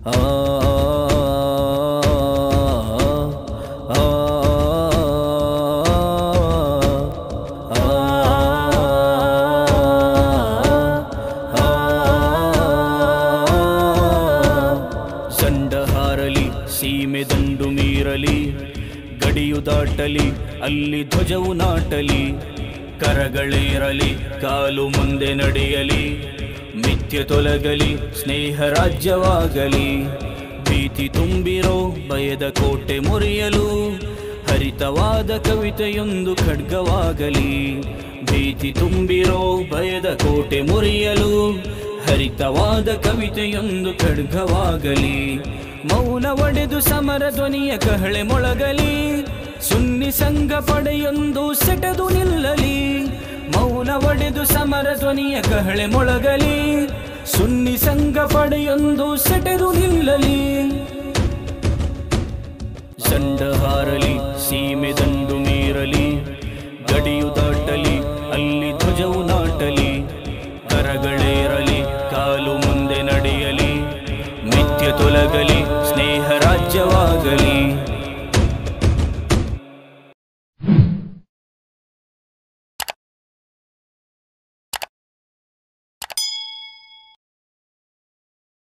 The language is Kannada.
ಆ ಆ ಸಂಡ ಹಾರಲಿ ಸೀಮೆ ದಂಡು ಮೀರಲಿ ಗಡಿಯು ದಾಟಲಿ ಅಲ್ಲಿ ಧ್ವಜವು ನಾಟಲಿ ಕರಗಳೇರಲಿ ಕಾಲು ಮುಂದೆ ನಡೆಯಲಿ ಮಿಥ್ಯ ತೊಲಗಲಿ ಸ್ನೇಹ ರಾಜ್ಯವಾಗಲಿ ಭೀತಿ ತುಂಬಿರೋ ಭಯದ ಕೋಟೆ ಮುರಿಯಲು ಹರಿತವಾದ ಕವಿತೆಯೊಂದು ಖಡ್ಗವಾಗಲಿ ಭೀತಿ ತುಂಬಿರೋ ಭಯದ ಕೋಟೆ ಮುರಿಯಲು ಹರಿತವಾದ ಕವಿತೆಯೊಂದು ಖಡ್ಗವಾಗಲಿ ಮೌನ ಒಡೆದು ಸಮರ ಧ್ವನಿಯ ಕಹಳೆ ಮೊಳಗಲಿ ಸುನ್ನಿ ಸಂಘ ಪಡೆಯೊಂದು ಸೆಟದು ನಿಲ್ಲಲಿ ಮೌನ ಒಡೆದು ಸಮರ ಧ್ವನಿಯ ಕಹಳೆ ಮೊಳಗಲಿ ಸುನ್ನಿ ಸಂಘ ಪಡೆಯೊಂದು ಸೆಟೆದು ನಿಲ್ಲಲಿ ಸಂಡ ಹಾರಲಿ